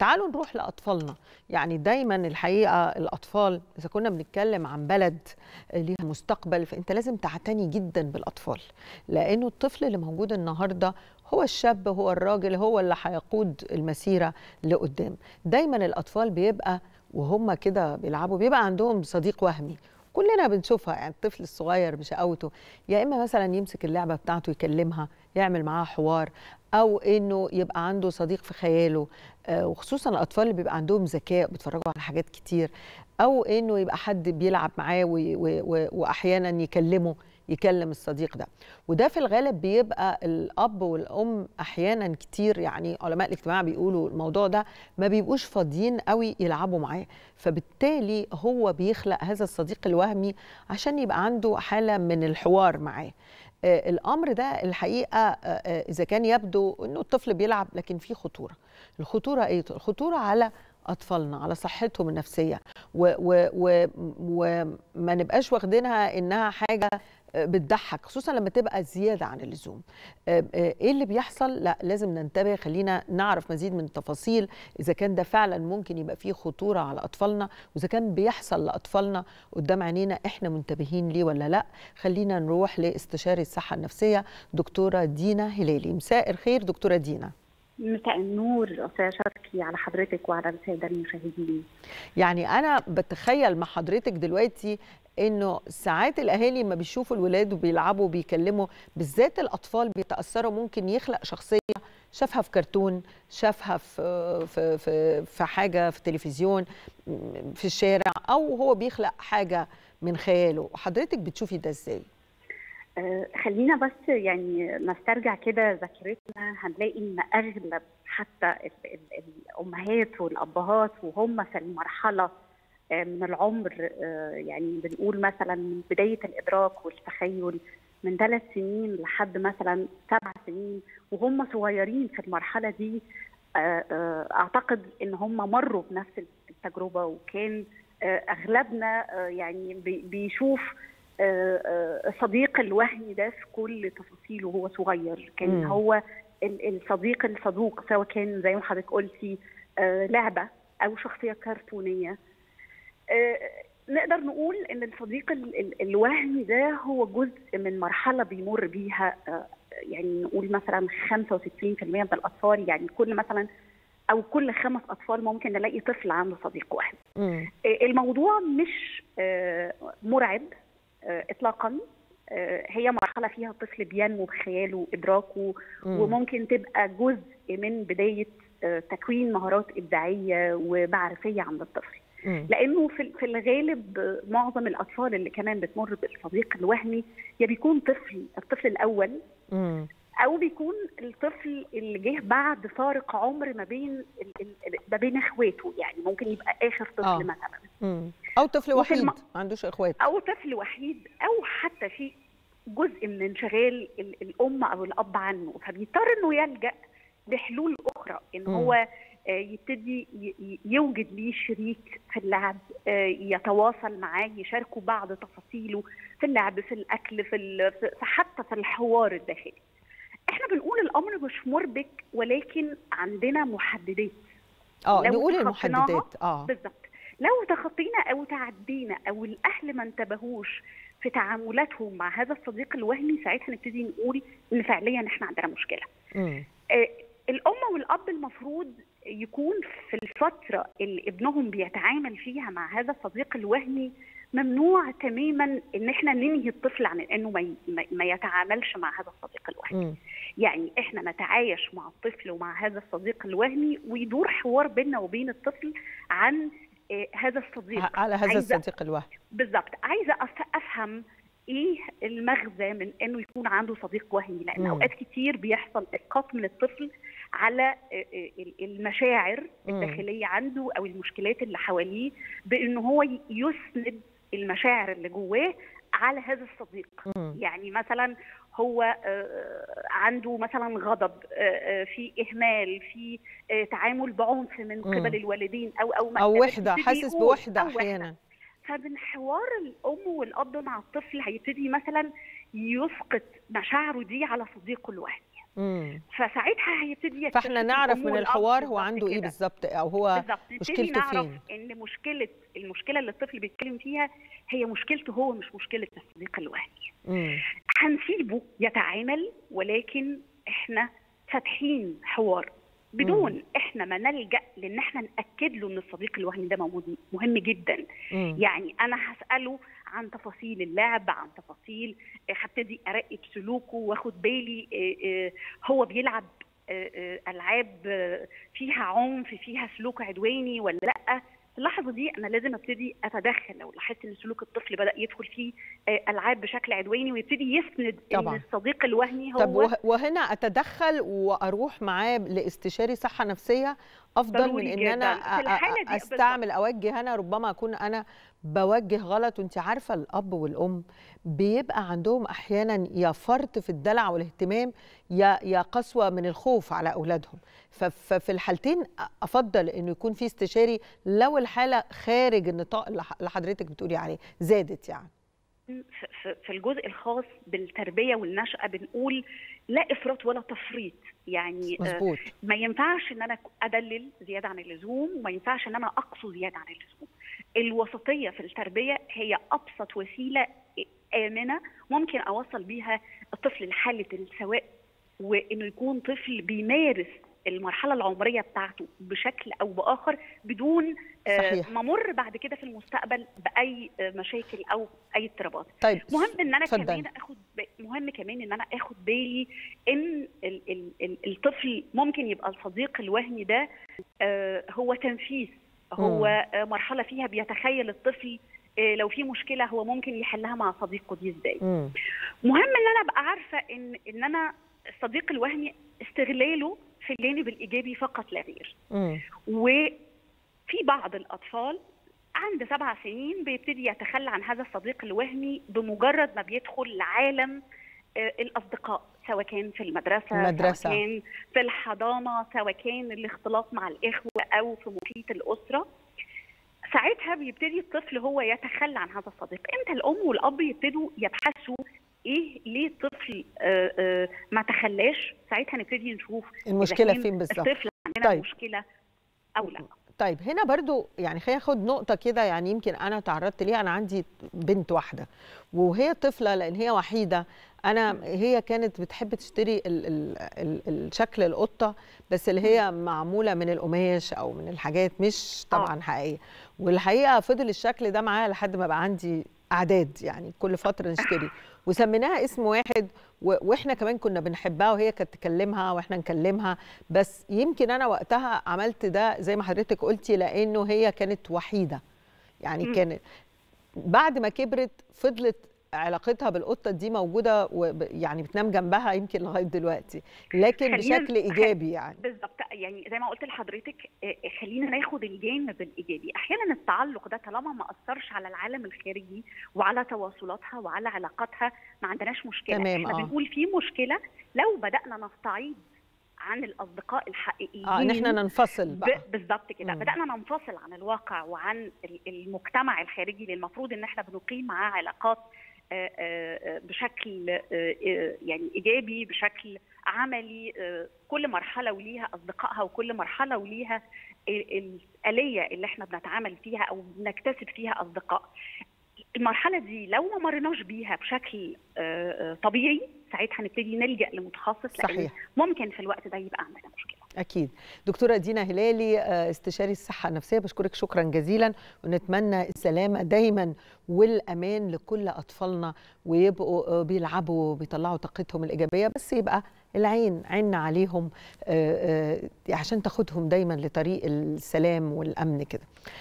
تعالوا نروح لاطفالنا يعني دايما الحقيقه الاطفال اذا كنا بنتكلم عن بلد ليها مستقبل فانت لازم تعتني جدا بالاطفال لانه الطفل اللي موجود النهارده هو الشاب هو الراجل هو اللي هيقود المسيره لقدام دايما الاطفال بيبقى وهم كده بيلعبوا بيبقى عندهم صديق وهمي كلنا بنشوفها يعني الطفل الصغير بشقاوته يا اما مثلا يمسك اللعبه بتاعته يكلمها يعمل معاها حوار او انه يبقى عنده صديق في خياله آه، وخصوصا الاطفال اللي بيبقى عندهم ذكاء بيتفرجوا على حاجات كتير او انه يبقى حد بيلعب معاه وي- و- و- واحيانا يكلمه يكلم الصديق ده وده في الغالب بيبقى الاب والام احيانا كتير يعني علماء الاجتماع بيقولوا الموضوع ده ما بيبقوش فاضيين قوي يلعبوا معاه فبالتالي هو بيخلق هذا الصديق الوهمي عشان يبقى عنده حاله من الحوار معاه آه، الامر ده الحقيقه آه، آه، اذا كان يبدو انه الطفل بيلعب لكن في خطوره الخطوره ايه الخطوره على اطفالنا على صحتهم النفسيه و- و- و- وما نبقاش واخدينها انها حاجه آه، بتضحك خصوصا لما تبقى زياده عن اللزوم آه، آه، ايه اللي بيحصل لا لازم ننتبه خلينا نعرف مزيد من التفاصيل اذا كان ده فعلا ممكن يبقى فيه خطوره على اطفالنا واذا كان بيحصل لاطفالنا قدام عينينا احنا منتبهين ليه ولا لا خلينا نروح لاستشاري الصحه النفسيه دكتوره دينا هلالي مساء الخير دكتوره دينا مساء النور أستاذ شركي على حضرتك وعلى السادة المشاهدين يعني انا بتخيل مع حضرتك دلوقتي انه ساعات الاهالي ما بيشوفوا الولاد وبيلعبوا وبيكلموا بالذات الاطفال بيتاثروا ممكن يخلق شخصيه شافها في كرتون شافها في في في, في حاجه في تلفزيون في الشارع او هو بيخلق حاجه من خياله حضرتك بتشوفي ده ازاي آه، خلينا بس يعني نسترجع كده ذاكرتنا هنلاقي ان اغلب حتى ال- ال- الامهات والابهات وهم في المرحله آه، من العمر آه، يعني بنقول مثلا من بدايه الادراك والتخيل من ثلاث سنين لحد مثلا سبع سنين وهم صغيرين في المرحله دي آه، آه، اعتقد ان هم مروا بنفس التجربه وكان آه، اغلبنا آه، يعني بي- بيشوف آه، آه، الصديق الوهمي ده في كل تفاصيله وهو صغير كان مم. هو ال- الصديق الصدوق سواء كان زي ما حضرتك قلتي آه، لعبه او شخصيه كرتونيه آه، نقدر نقول ان الصديق ال- ال- الوهمي ده هو جزء من مرحله بيمر بيها آه، يعني نقول مثلا 65% من الاطفال يعني كل مثلا او كل خمس اطفال ممكن نلاقي طفل عنده صديق وهمي مم. الموضوع مش آه، مرعب آه، اطلاقا آه، هي مرحله فيها الطفل بينمو بخياله وادراكه مم. وممكن تبقى جزء من بدايه آه، تكوين مهارات ابداعيه ومعرفيه عند الطفل مم. لانه في في الغالب آه، معظم الاطفال اللي كمان بتمر بالصديق الوهمي يا بيكون طفل الطفل الاول مم. او بيكون الطفل اللي جه بعد فارق عمر ما بين ال- ال- ما بين اخواته يعني ممكن يبقى اخر طفل آه. مثلا مم. او طفل وفي وحيد الم- ما عندوش اخوات او طفل وحيد او حتى في جزء من انشغال ال- الام او الاب عنه فبيضطر انه يلجا لحلول اخرى ان مم. هو آه، يبتدي ي- ي- يوجد ليه شريك في اللعب آه، يتواصل معاه يشاركوا بعض تفاصيله في اللعب في الاكل في ال- في في- حتى في الحوار الداخلي احنا بنقول الامر مش مربك ولكن عندنا محددات اه لو نقول تخطيناها المحددات اه بالظبط لو تخطينا او تعدينا او الاهل ما انتبهوش في تعاملاتهم مع هذا الصديق الوهمي ساعتها نبتدي نقول ان فعليا احنا عندنا مشكله مم. آه، الام والاب المفروض يكون في الفتره اللي ابنهم بيتعامل فيها مع هذا الصديق الوهمي ممنوع تماما ان احنا ننهي الطفل عن انه ما ي- ما- ما يتعاملش مع هذا الصديق الوهمي مم. يعني احنا نتعايش مع الطفل ومع هذا الصديق الوهمي ويدور حوار بيننا وبين الطفل عن آه، هذا الصديق على هذا عايزة- الصديق الوهمي بالظبط عايزه أف- افهم ايه المغزى من انه يكون عنده صديق وهمي لان مم. اوقات كتير بيحصل اسقاط من الطفل على آه، آه، المشاعر مم. الداخليه عنده او المشكلات اللي حواليه بانه هو ي- يسند المشاعر اللي جواه على هذا الصديق مم. يعني مثلا هو آه، عنده مثلا غضب آه، آه، في اهمال في آه، تعامل بعنف من مم. قبل الوالدين او او ما- او وحده يبتدي حاسس يقول بوحده أو وحدة. احيانا فمن حوار الام والاب مع الطفل هيبتدي مثلا يسقط مشاعره دي على صديقه الوهمي مم. فساعتها هيبتدي فاحنا يكتشف نعرف الأم من والأب الحوار هو بالظبط عنده ايه كده. بالظبط او هو بالظبط نبتدي مشكلته نعرف فين ان مشكله المشكله اللي الطفل بيتكلم فيها هي مشكلته هو مش مشكله الصديق الوهمي مم. هنسيبه يتعامل ولكن احنا فاتحين حوار بدون مم. احنا ما نلجا لان احنا ناكد له ان الصديق الوهمي ده موجود مهم جدا مم. يعني انا هساله عن تفاصيل اللعب عن تفاصيل آه، هبتدي اراقب سلوكه واخد بالي آه، آه، هو بيلعب آه، آه، العاب آه، فيها عنف فيها سلوك عدواني ولا لا في اللحظه دي انا لازم ابتدي اتدخل لو لاحظت ان سلوك الطفل بدا يدخل فيه آه، العاب بشكل عدواني ويبتدي يسند طبعاً. ان الصديق الوهمي هو طب وه- وهنا اتدخل واروح معاه لاستشاري صحه نفسيه افضل من ضروري ان جداً. انا في الحالة أ- دي أ- استعمل اوجه انا ربما اكون انا بوجه غلط وانت عارفه الاب والام بيبقى عندهم احيانا يا فرط في الدلع والاهتمام يا يا قسوه من الخوف على اولادهم ف- ففي الحالتين افضل انه يكون في استشاري لو الحاله خارج النطاق اللي ح- اللي حضرتك بتقولي عليه زادت يعني في- في- في الجزء الخاص بالتربيه والنشأه بنقول لا افراط ولا تفريط يعني آه، مظبوط ما ينفعش ان انا ادلل زياده عن اللزوم وما ينفعش ان انا اقصو زياده عن اللزوم الوسطيه في التربيه هي ابسط وسيله امنه ممكن اوصل بيها الطفل لحاله السواء وانه يكون طفل بيمارس المرحله العمريه بتاعته بشكل او باخر بدون آه، صحيح. ما امر بعد كده في المستقبل باي آه، مشاكل او اي اضطرابات طيب مهم ان انا اتفضلي. كمان اخد ب- مهم كمان ان انا اخد بالي ان ال ال ال الطفل ممكن يبقى الصديق الوهمي ده آه، هو تنفيذ هو آه، مرحله فيها بيتخيل الطفل آه، لو في مشكله هو ممكن يحلها مع صديقه دي ازاي مم. مهم ان انا ابقى عارفه ان ان انا الصديق الوهمي استغلاله في الجانب الايجابي فقط لا غير مم. وفي بعض الأطفال عند سبع سنين بيبتدي يتخلى عن هذا الصديق الوهمي بمجرد ما بيدخل لعالم آه، الأصدقاء سواء كان في المدرسة المدرسة. سواء كان في الحضانة سواء كان الاختلاط مع الإخوة أو في محيط الأسرة ساعتها بيبتدي الطفل هو يتخلى عن هذا الصديق امتى الأم والأب يبتدوا يبحثوا ايه ليه الطفل آه، آه، ما تخلاش ساعتها نبتدي نشوف إذا المشكله كان فين بالظبط الطفل عندنا طيب. مشكله او لا طيب هنا برضو يعني خلينا ناخد نقطة كده يعني يمكن أنا تعرضت ليها أنا عندي بنت واحدة وهي طفلة لأن هي وحيدة أنا هي كانت بتحب تشتري ال ال ال الشكل القطة بس اللي هي معمولة من القماش أو من الحاجات مش طبعا حقيقية والحقيقة فضل الشكل ده معايا لحد ما بقى عندي أعداد يعني كل فترة نشتري وسميناها اسم واحد و- واحنا كمان كنا بنحبها وهي كانت تكلمها واحنا نكلمها بس يمكن انا وقتها عملت ده زي ما حضرتك قلتي لانه هي كانت وحيده يعني مم. كانت بعد ما كبرت فضلت علاقتها بالقطه دي موجوده وب- يعني بتنام جنبها يمكن لغايه دلوقتي لكن خلينا- بشكل ايجابي يعني بالظبط يعني زي ما قلت لحضرتك آه، خلينا ناخد الجانب الايجابي احيانا التعلق ده طالما ما اثرش على العالم الخارجي وعلى تواصلاتها وعلى علاقاتها ما عندناش مشكله تمام، احنا آه. بنقول في مشكله لو بدانا نستعيد عن الاصدقاء الحقيقيين اه ان احنا ننفصل بقى ب- بالظبط كده مم. بدانا ننفصل عن الواقع وعن ال- المجتمع الخارجي اللي المفروض ان احنا بنقيم معاه علاقات آه، آه، آه، بشكل آه، آه، يعني ايجابي بشكل عملي آه، كل مرحله وليها اصدقائها وكل مرحله وليها ال- الاليه اللي احنا بنتعامل فيها او بنكتسب فيها اصدقاء المرحله دي لو ما مرناش بيها بشكل آه، آه، طبيعي ساعتها هنبتدي نلجا لمتخصص لأن صحيح. ممكن في الوقت ده يبقى عندنا مشكله اكيد دكتوره دينا هلالي آه، استشاري الصحه النفسيه بشكرك شكرا جزيلا ونتمنى السلامه دايما والامان لكل اطفالنا ويبقوا آه، بيلعبوا وبيطلعوا طاقتهم الايجابيه بس يبقى العين عيننا عليهم آه، آه، عشان تاخدهم دايما لطريق السلام والامن كده